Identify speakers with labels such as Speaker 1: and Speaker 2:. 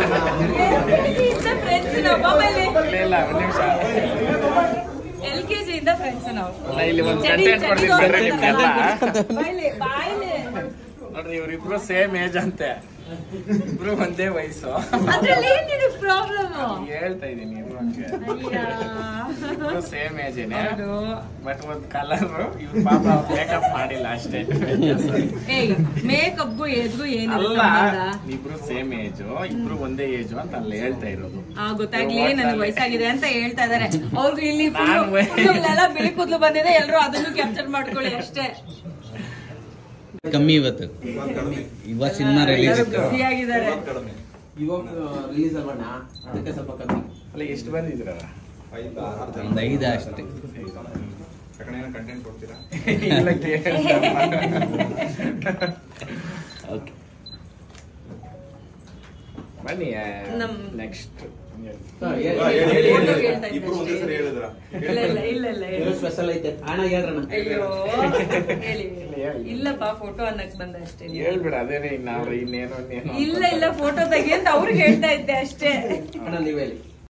Speaker 1: Friends ನಾವು ಬಾಬಾಯ್ಲಿ
Speaker 2: ಇಲ್ಲ ಇಲ್ಲ ಒಂದ್ ನಿಮಿಷ
Speaker 1: ಎಲ್ ಕೆ ಜಿ ಇಂದ ಫ್ರೆಂಡ್ಸ್ ನಾವು
Speaker 2: ಅಲ್ಲ ಇಲ್ಲಿ ಒಂದು
Speaker 1: ಚಡಿ-
Speaker 2: ಕಂಟೆಂಟ್ ಕೊಡ್ತೀನಿ
Speaker 1: ಚಡಿ
Speaker 2: ಬಿಡ್ರಿ ನಿಮ್ಗೆಲ್ಲ
Speaker 1: ಬಾಯ್ಲಿ ಬಾಯ್ಲಿ
Speaker 2: ನೋಡ್ರಿ ಇವ್ರಿಬ್ರು ಸೇಮ್ ಏಜ್ ಅಂತೆ ಇಬ್ರು ಒಂದೇ ವಯಸ್ಸು
Speaker 1: ಅದ್ರಲ್ಲಿ ಏನಿದೆ ಪ್ರಾಬ್ಲಮ್
Speaker 2: ಹೇಳ್ತಾ ಇದೀನಿ ಇಬ್ರು ಹಂಗೆ ಇಬ್ರು ಸೇಮ್ ಏಜೇನೆ
Speaker 1: ಹೌದು
Speaker 2: ಬಟ್ ಒಂದ್ ಕಲರ್ ಇವ್ರ ಪಾಪ ಮೇಕಪ್ ಮಾಡಿಲ್ಲ ಅಷ್ಟೇ
Speaker 1: ಏಯ್ ಮೇಕಪ್ಗೂ ಏಜ್ಗೂ ಏನಿದೆ
Speaker 2: ಅಲ್ಲ
Speaker 1: ಸಂಬಂಧ
Speaker 2: ಇಬ್ರು ಸೇಮ್ ಏಜ್ ಇಬ್ರು ಒಂದೇ ಏಜ್ ಅಂತ ಅಲ್ಲಿ ಹೇಳ್ತಾ ಇರೋದು
Speaker 1: ಆ ಗೊತ್ತಾಗ್ಲಿ ನನ್ಗೆ ವಯಸ್ಸಾಗಿದೆ ಅಂತ ಹೇಳ್ತಾ ಇದಾರೆ ಅವ್ರಿಗೂ ಇಲ್ಲಿ
Speaker 2: ನಾನ್ ವಯ-
Speaker 1: ಎಲ್ಲ ಬಿಳಿ ಕೂದಲು ಬಂದಿದೆ ಎಲ್ಲರೂ ಅದನ್ನು ಕ್ಯಾಪ್ಚರ್ ಮಾಡ್ಕೊಳ್ಳಿ ಅಷ್ಟೇ
Speaker 3: ಕಮ್ಮಿ ಇವತ್ತು ಇವತ್ತು ಸಿನಿಮಾ ರಿಲೀಸ್
Speaker 1: ಬಿಸಿ ಆಗಿದ್ದಾರೆ
Speaker 4: ಇವಾಗ ರಿಲೀಸ್ ಅಲ್ವಣ್ಣ ಅದಕ್ಕೆ ಸ್ವಲ್ಪ ಕಮ್ಮಿ
Speaker 2: ಅಲ್ಲ ಎಷ್ಟು ಬಂದಿದ್ರ
Speaker 3: ಒಂದು ಐದು ಅಷ್ಟೇ
Speaker 5: ಕಂಟೆಂಟ್ ಕೊಡ್ತೀರಾ
Speaker 2: ಇಲ್ಲ ಕೇಳ್ತಾ
Speaker 3: ಓಕೆ
Speaker 2: ಬನ್ನಿ
Speaker 1: ನಮ್-
Speaker 2: ನೆಕ್ಸ್ಟ್
Speaker 4: ಹಾ, ಹೇಳಿ.
Speaker 5: ಹಾ, ಹೇಳಿ, ಹೇಳಿ,
Speaker 1: ಫೋಟೋ
Speaker 5: ಹೇಳಿ.
Speaker 1: ಹೇಳ್ತಾ ಇದ್ದೆ
Speaker 5: ಇಬ್ರು ಒಂದೇ
Speaker 1: ಅಷ್ಟೇ.
Speaker 5: ಸರಿ ಹೇಳಿದ್ರ
Speaker 1: ಇಲ್ಲ ಇಲ್ಲ ಇಲ್ಲ ಇಲ್ಲ
Speaker 4: ಏನೋ
Speaker 1: ಇಲ್ಲ.
Speaker 4: ಸ್ಪೆಷಲ್ ಐತೆ ಅಣ್ಣ ಹೇಳ್ರಣ್ಣ
Speaker 1: ಅಯ್ಯೋ ಹೇಳಿ
Speaker 2: ಹೇಳಿ.
Speaker 1: ಇಲ್ಲಪ್ಪ ಫೋಟೋ ಅನ್ನಕ್ ಬಂದ ಅಷ್ಟೇ
Speaker 2: ಹೇಳ್ಬಿಡ ಅದೇನೇ ನಾವು ಇನ್ನೇನೋ ಇನ್ನೇನೋ
Speaker 1: ಇಲ್ಲ ಇಲ್ಲ ಫೋಟೋ ತೆಗಿ ಅಂತ ಅವ್ರಿಗೆ ಹೇಳ್ತಾ ಇದ್ದೆ ಅಷ್ಟೇ
Speaker 4: ಅಣ್ಣ ನೀವ್ ಹೇಳಿ